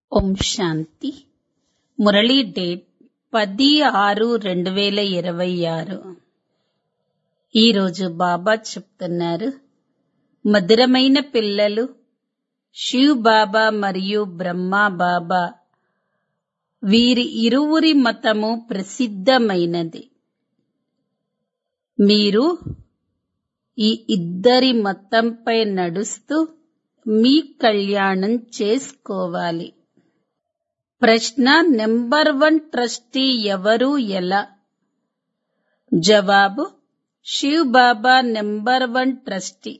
ఓం శాంతి Murali date పది ఆరు రెండు వేల ఇరవై ఆరు ఈరోజు బాబా చెప్తున్నారు మధురమైన పిల్లలు శివ్ బాబా మరియు బ్రహ్మా బాబా వీరి ఇరువురి మతము ప్రసిద్ధమైనది మీరు ఈ ఇద్దరి మతంపై నడుస్తూ మీ కళ్యాణం చేసుకోవాలి ప్రశ్న నెంబర్ వన్ ట్రస్టీ ఎవరు ఎలా జవాబు Shiv Baba number one trustee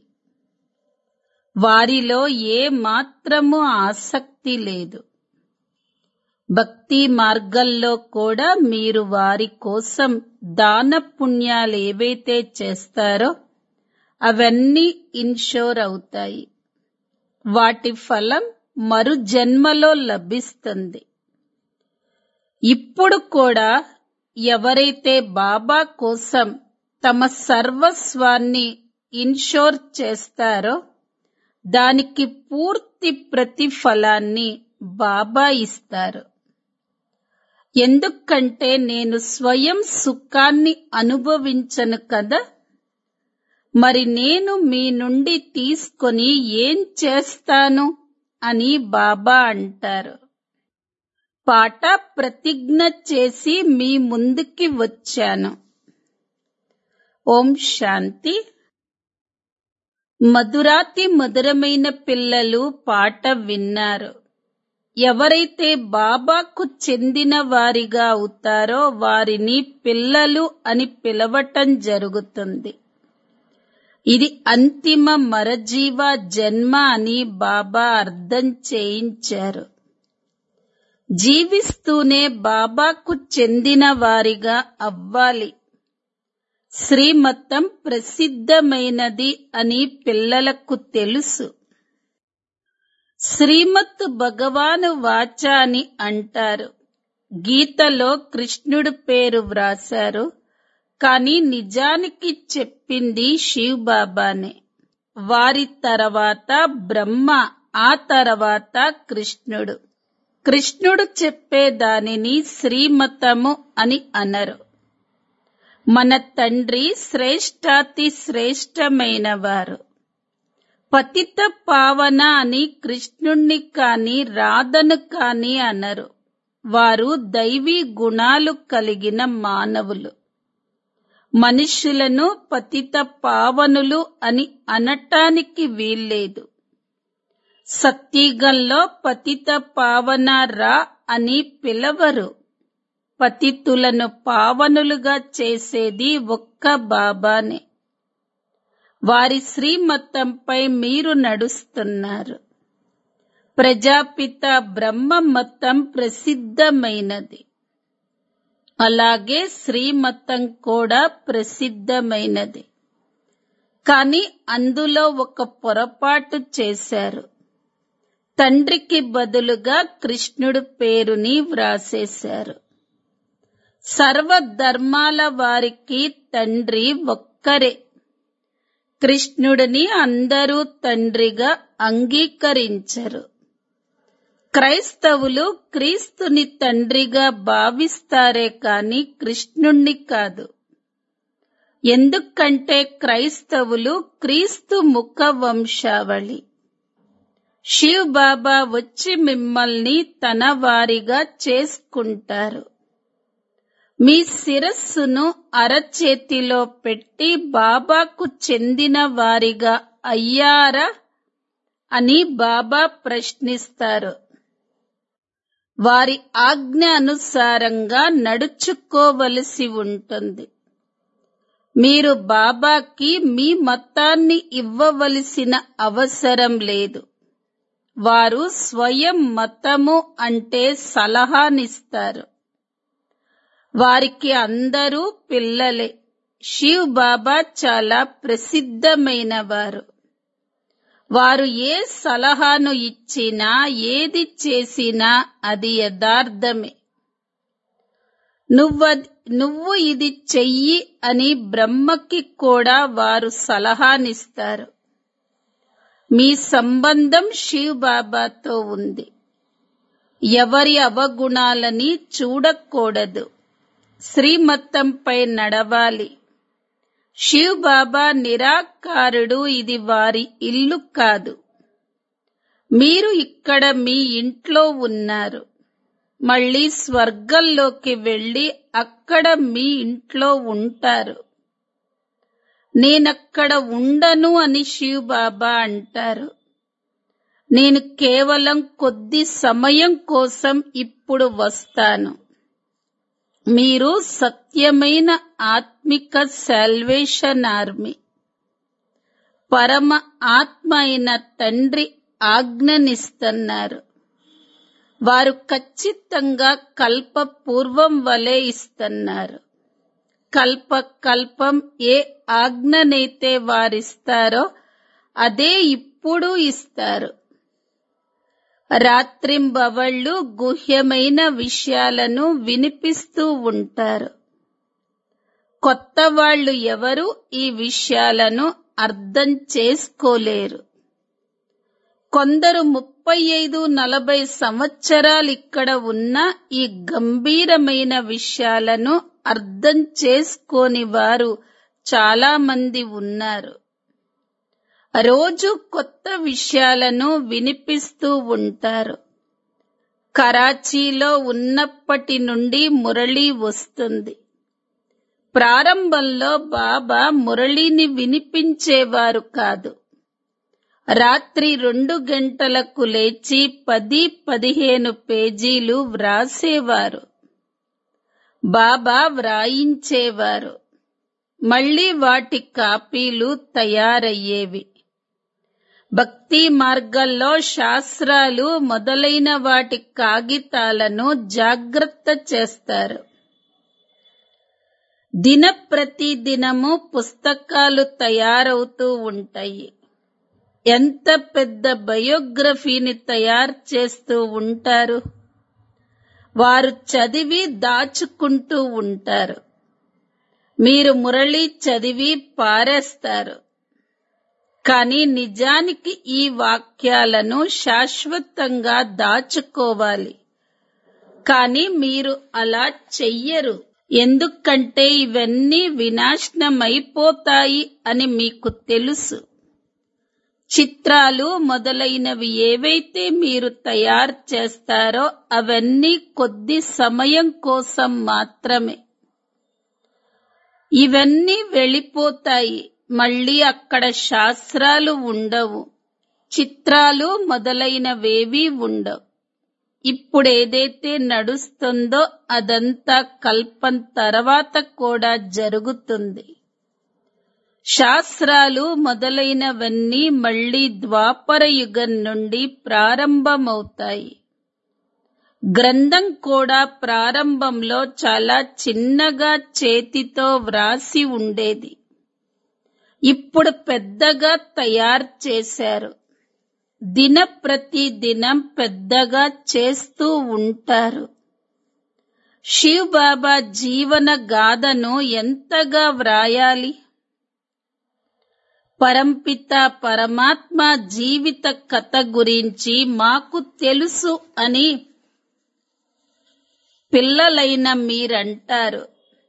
వారిలో ఏ మాత్రము ఆసక్తి లేదు భక్తి మార్గంలో కూడా మీరు వారి కోసం దాన పుణ్యాలు ఏవైతే చేస్తారో అవన్నీ ఇన్షోర్ అవుతాయి వాటి ఫలం మరు జన్మలో లభిస్తుంది ఇప్పుడు కూడా ఎవరైతే బాబా కోసం తమ సర్వస్వాన్ని ఇన్షోర్ చేస్తారో దానికి పూర్తి ప్రతిఫలాన్ని బాబా ఇస్తారు ఎందుకంటే నేను స్వయం సుఖాన్ని అనుభవించను కదా మరి నేను మీ నుండి తీసుకొని ఏం చేస్తాను అని బాబా అంటారు పాట ప్రతిజ్ఞ చేసి మీ ముందుకి వచ్చాను ఓం శాంతి మధురాతి మధురమైన పిల్లలు పాట విన్నారు ఎవరైతే బాబాకు చెందిన వారిగా అవుతారో వారిని పిల్లలు అని పిలవటం జరుగుతుంది ఇది అంతిమ మరజీవ జన్మ అని బాబా అర్థం చేయించారు జీవిస్తూనే బాబాకు చెందిన వారిగా అవ్వాలి శ్రీమతం ప్రసిద్ధమైనది అని పిల్లలకు తెలుసు శ్రీమత్ భగవాను వాచ అని అంటారు గీతలో కృష్ణుడు పేరు వ్రాశారు కానీ నిజానికి చెప్పింది శివ్ బాబానే వారి తర్వాత బ్రహ్మ ఆ తర్వాత కృష్ణుడు కృష్ణుడు చెప్పే దానిని శ్రీమతము అని అనరు మన తండ్రి శ్రేష్టాతి శ్రేష్టమైన వారు పతిత పావన అని కృష్ణుణ్ణి కాని రాధను కాని అనరు వారు దైవీ గుణాలు కలిగిన మానవులు మనుషులను పతిత పావనులు అని అనటానికి వీల్లేదు సత్యగంలో పతిత పావన రా అని పిలవరు పతితులను పావనులుగా చేసేది ఒక్క బాబానే వారి శ్రీమతంపై మీరు నడుస్తున్నారు ప్రజాపిత బ్రహ్మ మతం ప్రసిద్ధమైనది అలాగే శ్రీమతం కూడా ప్రసిద్ధమైనది కానీ అందులో ఒక పొరపాటు చేశారు తండ్రికి బదులుగా కృష్ణుడు పేరుని వ్రాసేశారు సర్వధర్మాల వారికి తండ్రి ఒక్కరే కృష్ణుడిని అందరూ తండ్రిగా అంగీకరించరు క్రైస్తవులు క్రీస్తుని తండ్రిగా భావిస్తారే కాని కృష్ణుణ్ణి కాదు ఎందుకంటే క్రైస్తవులు క్రీస్తు ముఖ వంశావళి శివ్ బాబా వచ్చి మిమ్మల్ని తన వారిగా చేసుకుంటారు మీ శిరస్సును అరచేతిలో పెట్టి బాబాకు చెందిన వారిగా అయ్యారా అని బాబా ప్రశ్నిస్తారు వారి ఆజ్ఞ అనుసారంగా నడుచుకోవలసి ఉంటుంది మీరు బాబాకి మీ మతాన్ని ఇవ్వవలసిన అవసరం లేదు వారు స్వయం మతము అంటే సలహానిస్తారు వారికి అందరూ పిల్లలే శివ్ బాబా చాలా ప్రసిద్ధమైన వారు వారు ఏ సలహాను ఇచ్చినా ఏది చేసినా అది యథార్థమే నువ్వ నువ్వు ఇది చెయ్యి అని బ్రహ్మకి కూడా వారు సలహానిస్తారు మీ సంబంధం శివ్ బాబాతో ఉంది ఎవరి అవగుణాలని చూడకూడదు శ్రీమతంపై నడవాలి శివ్ బాబా నిరాకారుడు ఇది వారి ఇల్లు కాదు మీరు ఇక్కడ మీ ఇంట్లో ఉన్నారు మళ్ళీ స్వర్గంలోకి వెళ్ళి అక్కడ మీ ఇంట్లో ఉంటారు నేనక్కడ ఉండను అని శివ్ బాబా అంటారు నేను కేవలం కొద్ది సమయం కోసం ఇప్పుడు వస్తాను మీరు సత్యమైన ఆత్మిక సాల్వేషన్ ఆర్మీ పరమ ఆత్మ అయిన తండ్రి ఆజ్ఞనిస్తున్నారు వారు ఖచ్చితంగా కల్ప పూర్వం వలె ఇస్తున్నారు కల్ప కల్పం ఏ ఆజ్ఞనైతే వారిస్తారో అదే ఇప్పుడు ఇస్తారు రాత్రింబవళ్ళు గుహ్యమైన విషయాలను వినిపిస్తూ ఉంటారు కొత్త వాళ్ళు ఎవరు ఈ విషయాలను అర్థం చేసుకోలేరు కొందరు ముప్పై ఐదు నలభై సంవత్సరాలు ఇక్కడ ఉన్న ఈ గంభీరమైన విషయాలను అర్థం చేసుకోని వారు చాలా మంది ఉన్నారు రోజు కొత్త విషయాలను వినిపిస్తూ ఉంటారు కరాచీలో ఉన్నప్పటి నుండి మురళి వస్తుంది ప్రారంభంలో బాబా మురళిని వినిపించేవారు కాదు రాత్రి రెండు గంటలకు లేచి పది పదిహేను పేజీలు వ్రాసేవారు బాబా వ్రాయించేవారు మళ్ళీ వాటి కాపీలు తయారయ్యేవి భక్తి మార్గంలో శాస్త్రాలు మొదలైన వాటి కాగితాలను జాగ్రత్త చేస్తారు దిన ప్రతి దినము పుస్తకాలు తయారవుతూ ఉంటాయి ఎంత పెద్ద బయోగ్రఫీని తయారు చేస్తూ ఉంటారు వారు చదివి దాచుకుంటూ ఉంటారు మీరు మురళి చదివి పారేస్తారు కానీ నిజానికి ఈ వాక్యాలను శాశ్వతంగా దాచుకోవాలి కానీ మీరు అలా చెయ్యరు ఎందుకంటే ఇవన్నీ వినాశనమైపోతాయి అని మీకు తెలుసు చిత్రాలు మొదలైనవి ఏవైతే మీరు తయారు చేస్తారో అవన్నీ కొద్ది సమయం కోసం మాత్రమే ఇవన్నీ వెళ్ళిపోతాయి మళ్ళీ అక్కడ శాస్త్రాలు ఉండవు చిత్రాలు మొదలైనవేవీ ఉండవు ఇప్పుడు ఏదైతే నడుస్తుందో అదంతా కల్పం తర్వాత కూడా జరుగుతుంది శాస్త్రాలు మొదలైనవన్నీ మళ్ళీ ద్వాపర యుగం నుండి ప్రారంభమవుతాయి గ్రంథం కూడా ప్రారంభంలో చాలా చిన్నగా చేతితో వ్రాసి ఉండేది ఇప్పుడు పెద్దగా తయారు చేశారు దిన ప్రతి దినం పెద్దగా చేస్తూ ఉంటారు శివ్ బాబా జీవన గాథను ఎంతగా వ్రాయాలి పరంపిత పరమాత్మ జీవిత కథ గురించి మాకు తెలుసు అని పిల్లలైన మీరంటారు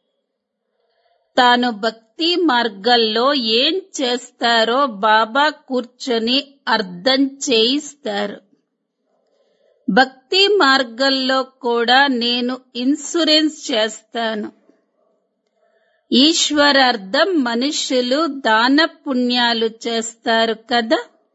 తాను భక్తి మార్గంలో ఏం చేస్తారో బాబా కూర్చొని అర్థం చేయిస్తారు భక్తి మార్గంలో కూడా నేను ఇన్సూరెన్స్ చేస్తాను ఈశ్వరార్థం మనుషులు దాన పుణ్యాలు చేస్తారు కదా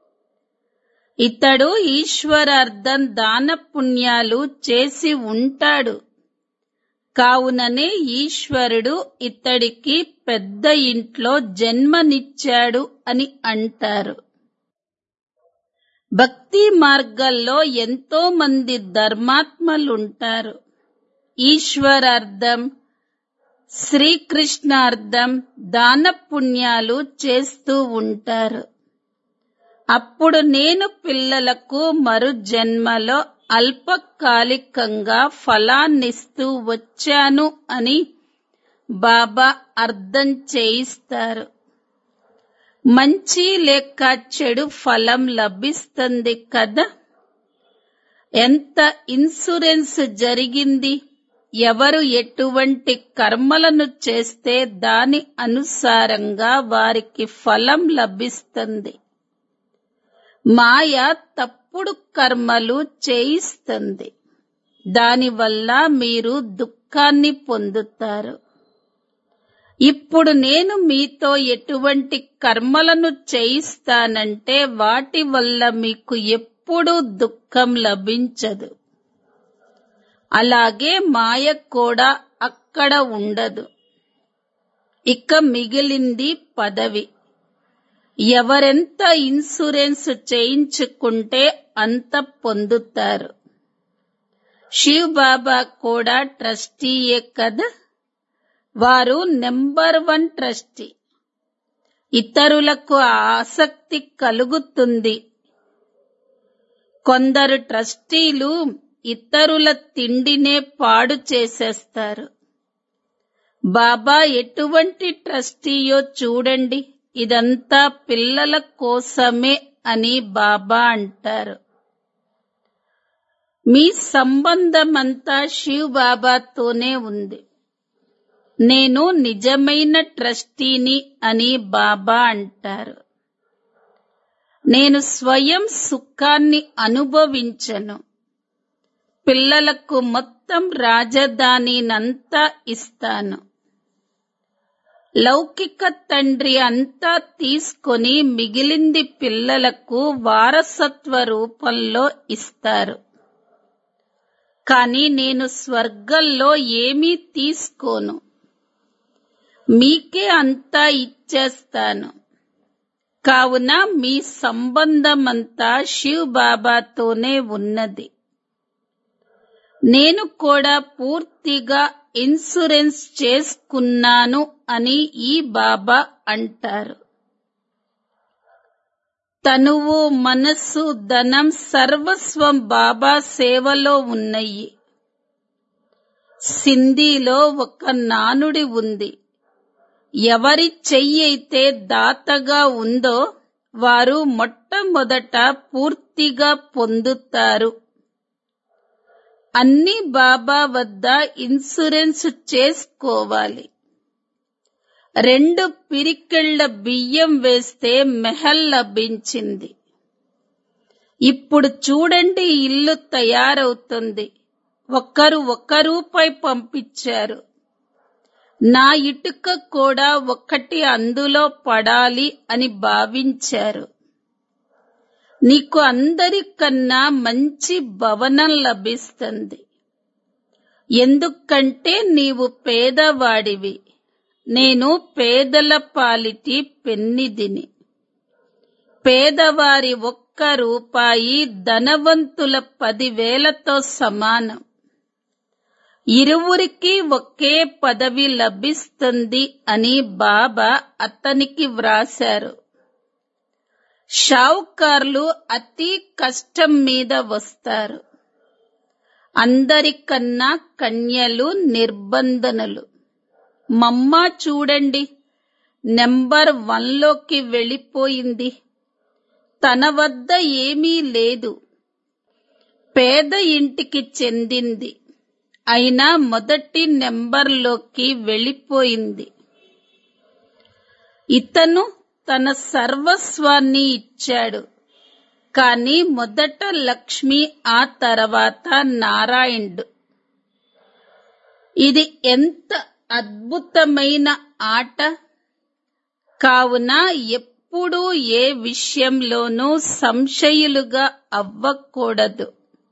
ఇతడు ఈశ్వరార్థం దాన పుణ్యాలు చేసి ఉంటాడు కావుననే ఈశ్వరుడు ఇతడికి పెద్ద ఇంట్లో జన్మనిచ్చాడు అని అంటారు భక్తి మార్గంలో ఎంతో మంది ధర్మాత్మలుంటారు ఈశ్వరార్థం శ్రీకృష్ణార్థం దాన పుణ్యాలు చేస్తూ ఉంటారు అప్పుడు నేను పిల్లలకు మరు జన్మలో అల్పకాలికంగా ఫలాన్నిస్తూ వచ్చాను అని బాబా అర్థం చేయిస్తారు మంచి లేక చెడు ఫలం లభిస్తుంది కదా ఎంత ఇన్సూరెన్స్ జరిగింది ఎవరు ఎటువంటి కర్మలను చేస్తే దాని అనుసారంగా వారికి ఫలం లభిస్తుంది మాయ తప్పుడు కర్మలు చేయిస్తుంది దానివల్ల మీరు దుఃఖాన్ని పొందుతారు ఇప్పుడు నేను మీతో ఎటువంటి కర్మలను చేయిస్తానంటే వాటి వల్ల మీకు ఎప్పుడూ దుఃఖం లభించదు అలాగే మాయ కూడా అక్కడ ఉండదు ఇక మిగిలింది పదవి ఎవరెంత ఇన్సూరెన్స్ చేయించుకుంటే అంత పొందుతారు శివ్ బాబా కూడా ట్రస్టీయే కదా వారు నెంబర్ వన్ ట్రస్టీ ఇతరులకు ఆసక్తి కలుగుతుంది కొందరు ట్రస్టీలు ఇతరుల తిండినే పాడు చేసేస్తారు బాబా ఎటువంటి ట్రస్టీయో చూడండి ఇదంతా పిల్లల కోసమే అని బాబా అంటారు మీ సంబంధమంతా శివ్ బాబాతోనే ఉంది నేను నిజమైన ట్రస్టీని అని బాబా అంటారు నేను స్వయం సుఖాన్ని అనుభవించను పిల్లలకు మొత్తం రాజధానినంతా ఇస్తాను లౌకిక తండ్రి అంతా తీసుకొని మిగిలింది పిల్లలకు వారసత్వ రూపంలో ఇస్తారు కానీ నేను స్వర్గంలో ఏమీ తీసుకోను మీకే అంతా ఇచ్చేస్తాను కావున మీ సంబంధమంతా శివ్ బాబాతోనే ఉన్నది నేను కూడా పూర్తిగా ఇన్సూరెన్స్ చేసుకున్నాను అని ఈ బాబా అంటారు తనువు మనస్సు ధనం సర్వస్వం బాబా సేవలో ఉన్నాయి సింధీలో ఒక నానుడి ఉంది ఎవరి చెయ్యి అయితే దాతగా ఉందో వారు మొట్టమొదట పూర్తిగా పొందుతారు అన్ని బాబా వద్ద ఇన్సూరెన్స్ చేసుకోవాలి రెండు పిరికెళ్ల బియ్యం వేస్తే మెహల్ లభించింది ఇప్పుడు చూడండి ఇల్లు తయారవుతుంది ఒక్కరు ఒక్క రూపాయి పంపించారు నా ఇటుక కూడా ఒక్కటి అందులో పడాలి అని భావించారు నీకు అందరికన్నా మంచి భవనం లభిస్తుంది ఎందుకంటే నీవు పేదవాడివి నేను పేదల పాలిటి పెన్నిదిని పేదవారి ఒక్క రూపాయి ధనవంతుల పదివేలతో సమానం ఇరువురికి ఒకే పదవి లభిస్తుంది అని బాబా అతనికి వ్రాశారు షావుకార్లు అతి కష్టం మీద వస్తారు అందరికన్నా కన్యలు నిర్బంధనలు మమ్మ చూడండి నెంబర్ వన్లోకి వెళ్ళిపోయింది తన వద్ద ఏమీ లేదు పేద ఇంటికి చెందింది అయినా మొదటి నెంబర్లోకి వెళ్ళిపోయింది ఇతను తన సర్వస్వాన్ని ఇచ్చాడు కానీ మొదట లక్ష్మి ఆ తర్వాత నారాయణుడు ఇది ఎంత అద్భుతమైన ఆట కావున ఎప్పుడూ ఏ విషయంలోనూ సంశయులుగా అవ్వకూడదు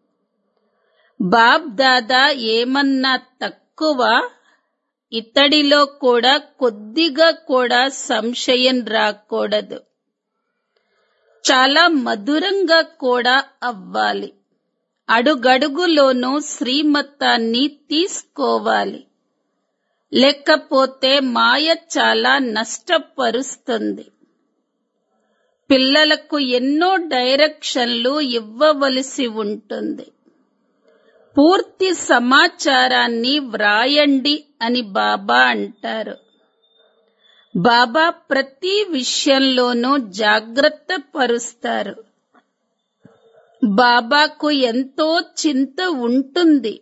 బాబ్ దాదా ఏమన్నా తక్కువ ఇతడిలో కూడా కొద్దిగా కూడా సంశయం రాకూడదు చాలా మధురంగా కూడా అవ్వాలి అడుగడుగులోనూ శ్రీమతాన్ని తీసుకోవాలి లేకపోతే మాయ చాలా నష్టపరుస్తుంది పిల్లలకు ఎన్నో డైరెక్షన్లు ఇవ్వవలసి ఉంటుంది పూర్తి సమాచారాన్ని వ్రాయండి అని బాబా అంటారు బాబా ప్రతి విషయంలోనూ జాగ్రత్త పరుస్తారు బాబాకు ఎంతో చింత ఉంటుంది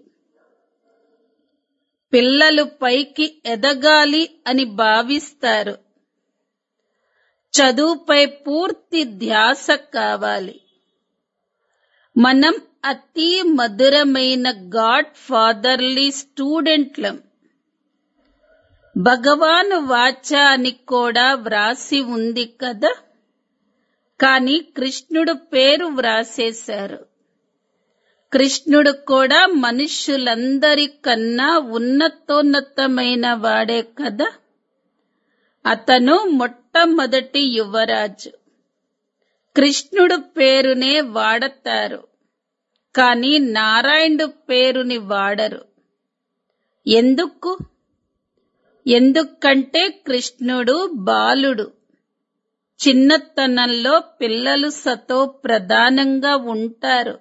పిల్లలు పైకి ఎదగాలి అని భావిస్తారు చదువుపై పూర్తి ధ్యాస కావాలి మనం అతి మధురమైన గాడ్ ఫాదర్లీ స్టూడెంట్లం భగవాను వాచ అని కూడా వ్రాసి ఉంది కదా కాని కృష్ణుడు పేరు వ్రాసేశారు కృష్ణుడు కూడా మనుష్యులందరికన్నా ఉన్నతోన్నతమైన వాడే కదా అతను మొట్టమొదటి యువరాజు కృష్ణుడు పేరునే వాడతారు కాని నారాయణుడు పేరుని వాడరు ఎందుకు ఎందుకంటే కృష్ణుడు బాలుడు చిన్నతనంలో పిల్లలు సతో ప్రధానంగా ఉంటారు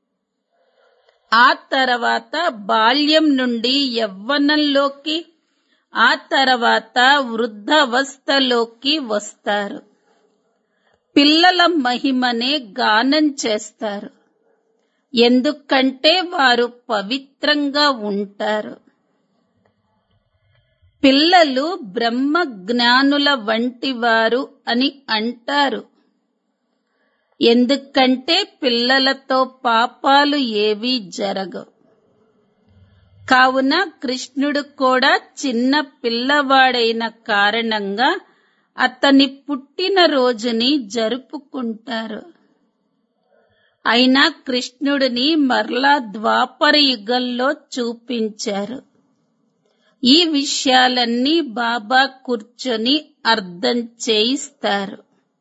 ఆ తర్వాత బాల్యం నుండి యవ్వనంలోకి ఆ తర్వాత వృద్ధావస్థలోకి వస్తారు పిల్లల మహిమనే గానం చేస్తారు ఎందుకంటే వారు పవిత్రంగా ఉంటారు పిల్లలు బ్రహ్మ జ్ఞానుల వంటి వారు అని అంటారు ఎందుకంటే పిల్లలతో పాపాలు ఏవీ జరగవు కావున కృష్ణుడు కూడా చిన్న పిల్లవాడైన కారణంగా అతని పుట్టిన రోజుని జరుపుకుంటారు అయినా కృష్ణుడిని మరలా ద్వాపర యుగంలో చూపించారు ఈ విషయాలన్నీ బాబా కూర్చొని అర్థం చేయిస్తారు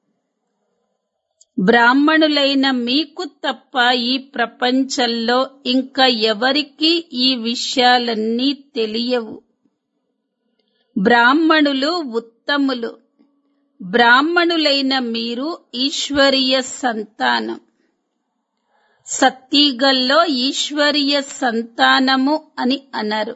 బ్రాహ్మణులైన మీకు తప్ప ఈ ప్రపంచంలో ఇంకా ఎవరికీ ఈ విషయాలన్నీ తెలియవు బ్రాహ్మణులు ఉత్తములు బ్రాహ్మణులైన మీరు ఈశ్వరీయ సంతానం సత్తీగల్లో ఈశ్వరీయ సంతానము అని అనరు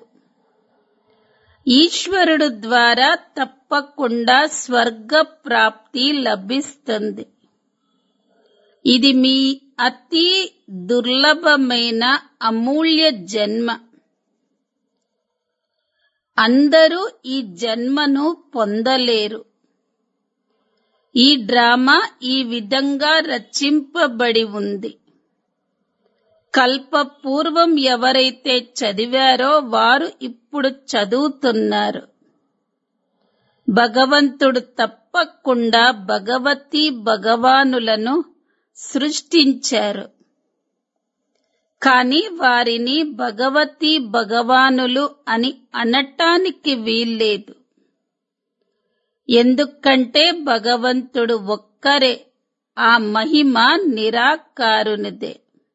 ఈశ్వరుడు ద్వారా తప్పకుండా స్వర్గ ప్రాప్తి లభిస్తుంది ఇది మీ అతి దుర్లభమైన అమూల్య జన్మ అందరూ ఈ జన్మను పొందలేరు ఈ డ్రామా ఈ విధంగా రచింపబడి ఉంది కల్పపూర్వం ఎవరైతే చదివారో వారు ఇప్పుడు చదువుతున్నారు భగవంతుడు తప్పకుండా భగవతి భగవానులను సృష్టించారు కాని వారిని భగవతి భగవానులు అని అనటానికి వీల్లేదు ఎందుకంటే భగవంతుడు ఒక్కరే ఆ మహిమ నిరాకారునిదే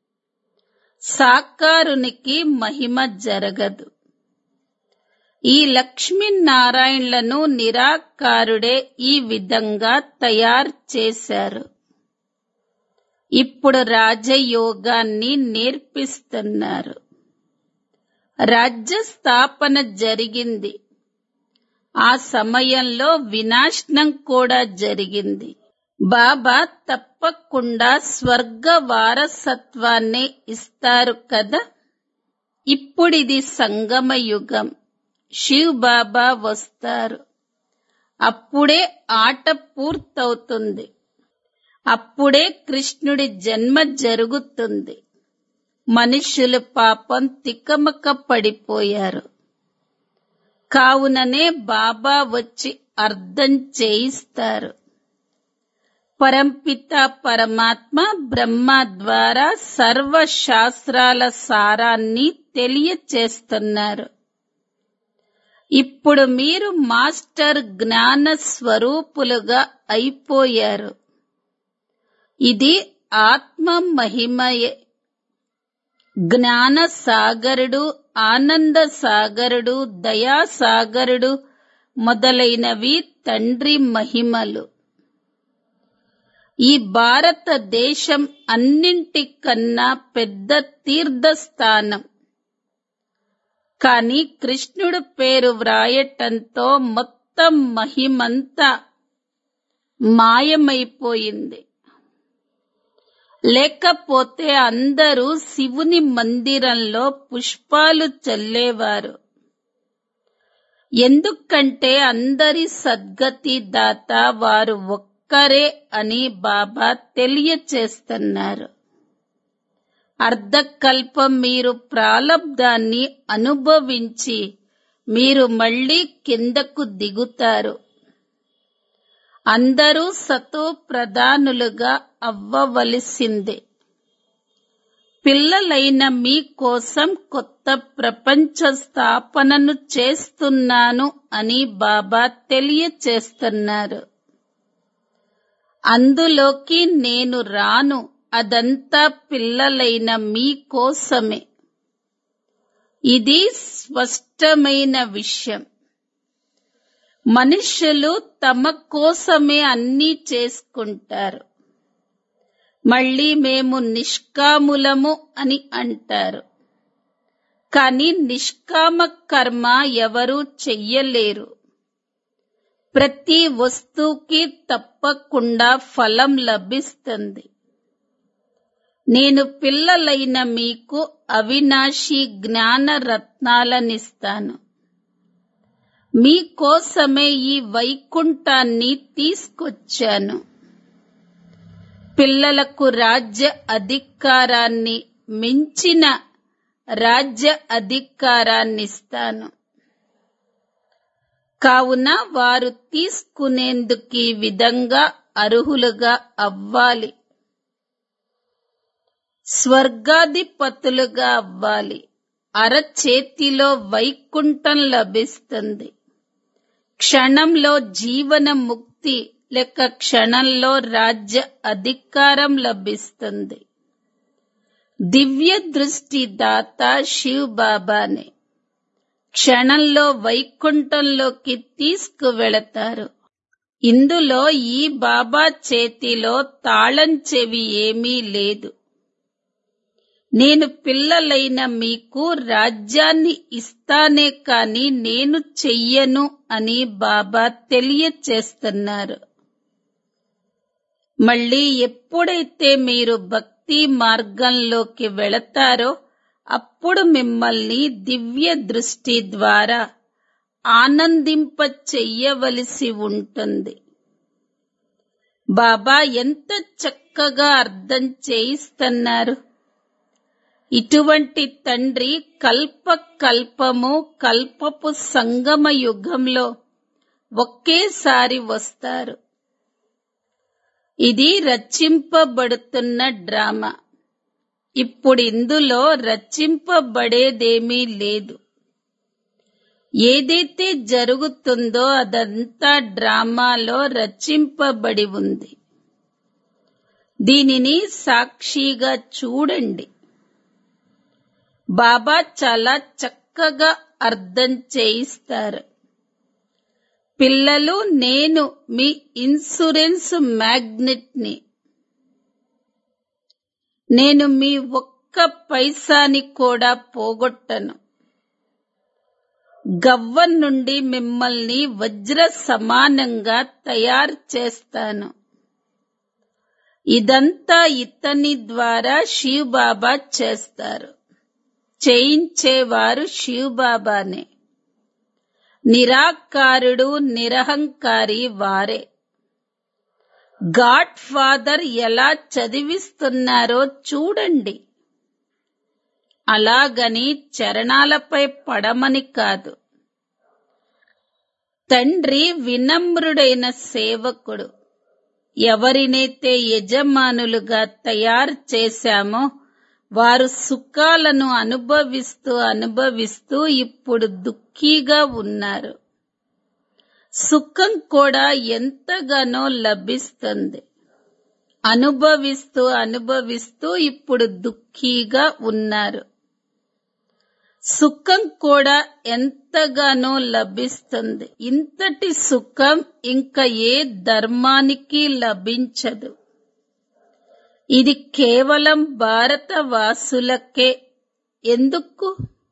సాకారునికి మహిమ జరగదు ఈ లక్ష్మీనారాయణలను నిరాకారుడే ఈ విధంగా తయారు చేశారు ఇప్పుడు రాజయోగాన్ని నేర్పిస్తున్నారు రాజ్య స్థాపన జరిగింది ఆ సమయంలో వినాశనం కూడా జరిగింది బాబా తప్పకుండా స్వర్గ వారసత్వాన్ని ఇస్తారు కదా ఇప్పుడిది సంగమ యుగం శివ్ బాబా వస్తారు అప్పుడే ఆట పూర్తవుతుంది అప్పుడే కృష్ణుడి జన్మ జరుగుతుంది మనుష్యులు పాపం తికమక పడిపోయారు కావుననే బాబా వచ్చి అర్థం చేయిస్తారు పరంపిత పరమాత్మ బ్రహ్మ ద్వారా సర్వ శాస్త్రాల సారాన్ని తెలియచేస్తున్నారు ఇప్పుడు మీరు మాస్టర్ జ్ఞాన స్వరూపులుగా అయిపోయారు ఇది ఆత్మ మహిమయే జ్ఞాన సాగరుడు ఆనంద సాగరుడు దయా సాగరుడు మొదలైనవి తండ్రి మహిమలు ఈ భారతదేశం అన్నింటికన్నా పెద్ద తీర్థస్థానం కాని కృష్ణుడు పేరు వ్రాయటంతో మొత్తం మహిమంతా మాయమైపోయింది లేకపోతే అందరూ శివుని మందిరంలో పుష్పాలు చల్లేవారు ఎందుకంటే అందరి సద్గతి దాత వారు ఒక్కరే అని బాబా తెలియచేస్తున్నారు అర్ధకల్పం మీరు ప్రాలబ్ధాన్ని అనుభవించి మీరు మళ్ళీ కిందకు దిగుతారు అందరూ సతో ప్రధానులుగా అవ్వవలసిందే పిల్లలైన మీ కోసం కొత్త ప్రపంచ స్థాపనను చేస్తున్నాను అని బాబా తెలియచేస్తున్నారు అందులోకి నేను రాను అదంతా పిల్లలైన మీ కోసమే ఇది స్పష్టమైన విషయం మనుష్యులు తమ కోసమే అన్నీ చేసుకుంటారు మళ్ళీ మేము నిష్కాములము అని అంటారు కానీ నిష్కామ కర్మ ఎవరూ చెయ్యలేరు ప్రతి వస్తువుకి తప్పకుండా ఫలం లభిస్తుంది నేను పిల్లలైన మీకు అవినాశి జ్ఞాన రత్నాలనిస్తాను మీకోసమే ఈ వైకుంఠాన్ని తీసుకొచ్చాను పిల్లలకు రాజ్య అధికారాన్ని మించిన రాజ్య అధికారాన్నిస్తాను కావున వారు తీసుకునేందుకు ఈ విధంగా అర్హులుగా అవ్వాలి స్వర్గాధిపతులుగా అవ్వాలి అరచేతిలో వైకుంఠం లభిస్తుంది క్షణంలో జీవన ముక్తి లేక క్షణంలో రాజ్య అధికారం లభిస్తుంది దివ్య దృష్టి దాత శివ్ బాబానే క్షణంలో వైకుంఠంలోకి తీసుకువెళతారు ఇందులో ఈ బాబా చేతిలో తాళం చెవి ఏమీ లేదు నేను పిల్లలైన మీకు రాజ్యాన్ని ఇస్తానే కాని నేను చెయ్యను అని బాబా తెలియచేస్తున్నారు మళ్ళీ ఎప్పుడైతే మీరు భక్తి మార్గంలోకి వెళతారో అప్పుడు మిమ్మల్ని దివ్య దృష్టి ద్వారా ఆనందింప చెయ్యవలసి ఉంటుంది బాబా ఎంత చక్కగా అర్థం చేయిస్తున్నారు ఇటువంటి తండ్రి కల్ప కల్పము కల్పపు సంగమ యుగంలో ఒకేసారి వస్తారు ఇది రచింపబడుతున్న డ్రామా ఇప్పుడు ఇందులో రచింపబడేదేమీ లేదు ఏదైతే జరుగుతుందో అదంతా డ్రామాలో రచింపబడి ఉంది దీనిని సాక్షిగా చూడండి బాబా చాలా చక్కగా అర్థం చేయిస్తారు పిల్లలు నేను మీ ఇన్సూరెన్స్ మ్యాగ్నెట్ ని నేను మీ ఒక్క పైసాని కూడా పోగొట్టను గవ్వ నుండి మిమ్మల్ని వజ్ర సమానంగా తయారు చేస్తాను ఇదంతా ఇతని ద్వారా శివ్ బాబా చేస్తారు చేయించేవారు శివ్ బాబానే నిరాకారుడు నిరహంకారి వారే గాడ్ ఫాదర్ ఎలా చదివిస్తున్నారో చూడండి అలాగని చరణాలపై పడమని కాదు తండ్రి వినమ్రుడైన సేవకుడు ఎవరినైతే యజమానులుగా తయారు చేశామో వారు సుఖాలను అనుభవిస్తూ అనుభవిస్తూ ఇప్పుడు దుఃఖీగా ఉన్నారు సుఖం కూడా ఎంతగానో లభిస్తుంది అనుభవిస్తూ అనుభవిస్తూ ఇప్పుడు దుఃఖీగా ఉన్నారు సుఖం కూడా ఎంతగానో లభిస్తుంది ఇంతటి సుఖం ఇంకా ఏ ధర్మానికి లభించదు ఇది కేవలం భారతవాసులకే ఎందుకు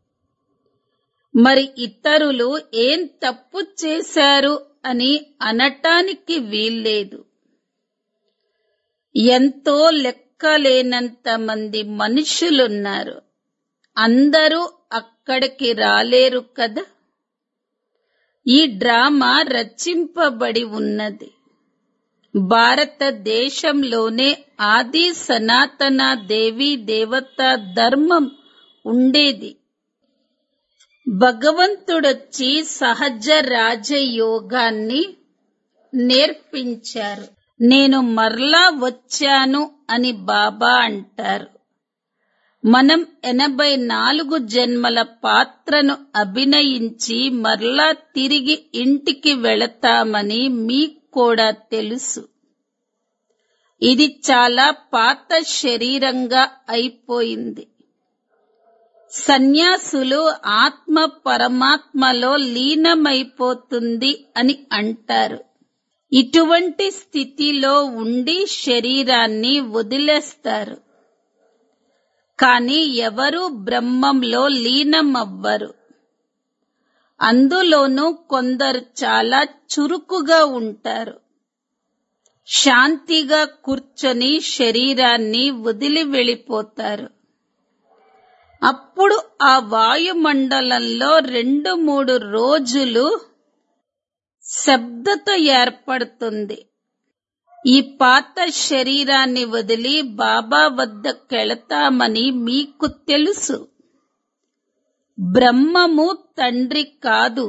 మరి ఇతరులు ఏం తప్పు చేశారు అని అనటానికి వీల్లేదు ఎంతో లెక్క లెక్కలేనంత మంది మనుషులున్నారు అందరూ అక్కడికి రాలేరు కదా ఈ డ్రామా రచింపబడి ఉన్నది భారతదేశంలోనే ఆది సనాతన దేవీ దేవత ధర్మం ఉండేది భగవంతుడొచ్చి సహజ రాజయోగాన్ని నేర్పించారు నేను మరలా వచ్చాను అని బాబా అంటారు మనం ఎనభై నాలుగు జన్మల పాత్రను అభినయించి మరలా తిరిగి ఇంటికి వెళతామని మీకు కూడా తెలుసు ఇది చాలా పాత శరీరంగా అయిపోయింది సన్యాసులు ఆత్మ పరమాత్మలో లీనమైపోతుంది అని అంటారు ఇటువంటి స్థితిలో ఉండి శరీరాన్ని వదిలేస్తారు కానీ ఎవరు బ్రహ్మంలో లీనమవ్వరు అందులోనూ కొందరు చాలా చురుకుగా ఉంటారు శాంతిగా కూర్చొని శరీరాన్ని వదిలి వెళ్ళిపోతారు అప్పుడు ఆ వాయుమండలంలో రెండు మూడు రోజులు శబ్దత ఏర్పడుతుంది ఈ పాత శరీరాన్ని వదిలి బాబా వద్దకెళతామని మీకు తెలుసు బ్రహ్మము తండ్రి కాదు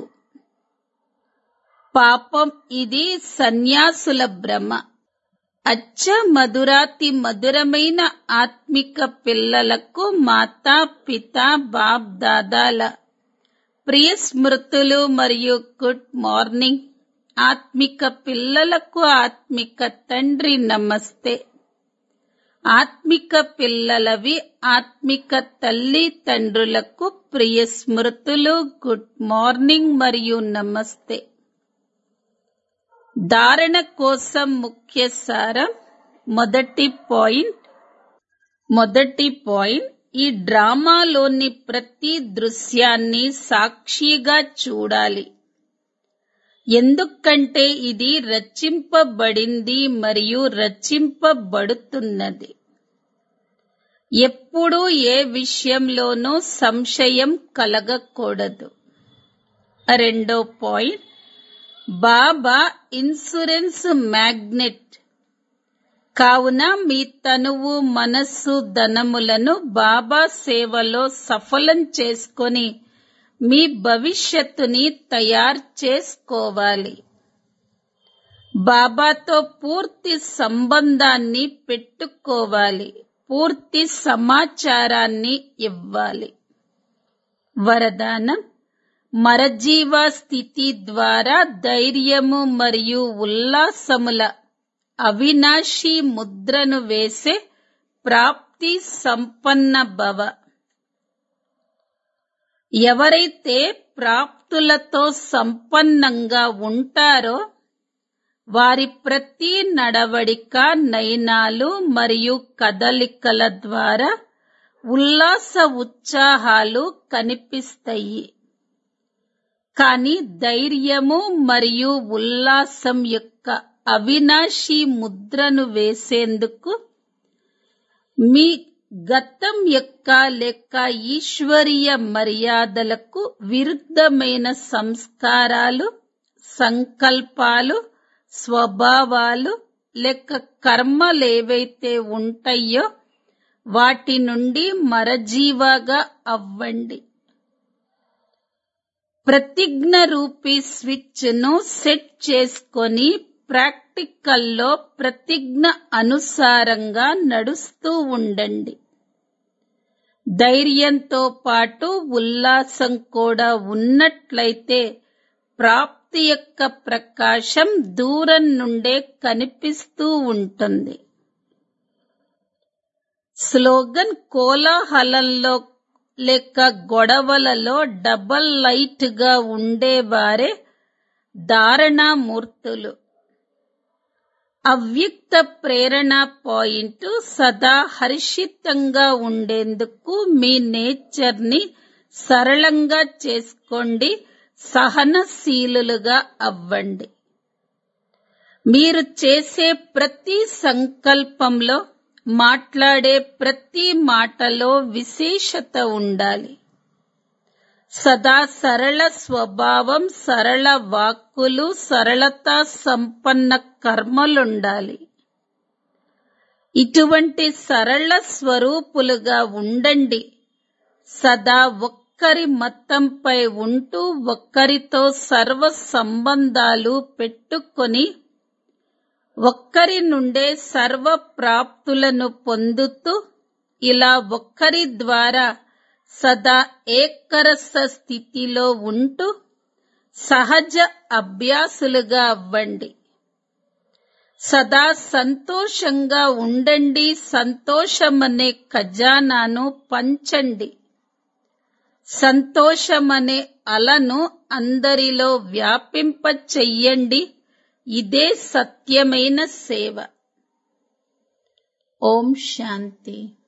పాపం ఇది సన్యాసుల భ్రమ అచ్చ మధురాతి మధురమైన ఆత్మిక పిల్లలకు మాతా పిత బాప్ దాదాల ప్రియ స్మృతులు మరియు గుడ్ మార్నింగ్ ఆత్మిక పిల్లలకు ఆత్మిక తండ్రి నమస్తే ఆత్మిక పిల్లలవి ఆత్మిక తల్లి తండ్రులకు ప్రియ స్మృతులు గుడ్ మార్నింగ్ మరియు నమస్తే ధారణ కోసం ముఖ్య సారం మొదటి పాయింట్ మొదటి పాయింట్ ఈ డ్రామాలోని ప్రతి దృశ్యాన్ని సాక్షిగా చూడాలి ఎందుకంటే ఇది రచింపబడింది మరియు రచింపబడుతున్నది ఎప్పుడూ ఏ విషయంలోనూ సంశయం కలగకూడదు రెండో పాయింట్ బాబా ఇన్సూరెన్స్ మ్యాగ్నెట్ కావున మీ తనువు మనస్సు ధనములను బాబా సేవలో సఫలం చేసుకొని మీ భవిష్యత్తుని తయారు చేసుకోవాలి బాబాతో పూర్తి సంబంధాన్ని పెట్టుకోవాలి పూర్తి సమాచారాన్ని ఇవ్వాలి వరదానం మరజీవ స్థితి ద్వారా ధైర్యము మరియు ఉల్లాసముల అవినాశి ముద్రను వేసే ప్రాప్తి సంపన్న భవ ఎవరైతే ప్రాప్తులతో సంపన్నంగా ఉంటారో వారి ప్రతి నడవడిక నయనాలు మరియు కదలికల ద్వారా ఉల్లాస ఉత్సాహాలు కనిపిస్తాయి కానీ ధైర్యము మరియు ఉల్లాసం యొక్క అవినాశి ముద్రను వేసేందుకు మీ గతం యొక్క లేక ఈశ్వరీయ మర్యాదలకు విరుద్ధమైన సంస్కారాలు సంకల్పాలు స్వభావాలు లేక కర్మలేవైతే ఉంటాయో వాటి నుండి మరజీవాగా అవ్వండి ప్రతిజ్ఞ రూపీ స్విచ్ ను సెట్ చేసుకొని ప్రాక్టికల్లో ప్రతిజ్ఞ అనుసారంగా నడుస్తూ ఉండండి ధైర్యంతో పాటు ఉల్లాసం కూడా ఉన్నట్లయితే ప్రాప్తి యొక్క ప్రకాశం దూరం నుండే కనిపిస్తూ ఉంటుంది స్లోగన్ కోలాహలంలో లేక గొడవలలో డబల్ లైట్ గా ఉండేవారే ధారణామూర్తులు అవ్యక్త ప్రేరణ పాయింట్ సదా హర్షితంగా ఉండేందుకు మీ నేచర్ ని సరళంగా చేసుకోండి సహనశీలులుగా అవ్వండి మీరు చేసే ప్రతి సంకల్పంలో మాట్లాడే ప్రతి మాటలో విశేషత ఉండాలి సదా సరళ స్వభావం సరళ వాక్కులు సరళత సంపన్న కర్మలుండాలి ఇటువంటి సరళ స్వరూపులుగా ఉండండి సదా ఒక్కరి మతంపై ఉంటూ ఒక్కరితో సర్వ సంబంధాలు పెట్టుకొని ఒక్కరి నుండే సర్వ ప్రాప్తులను పొందుతూ ఇలా ఒక్కరి ద్వారా సదా ఏకరస స్థితిలో ఉంటూ సహజ అభ్యాసులుగా అవ్వండి సదా సంతోషంగా ఉండండి సంతోషమనే ఖజానాను పంచండి సంతోషమనే అలను అందరిలో వ్యాపింప చెయ్యండి ఇదే సత్యమైన సేవ ఓం శాంతి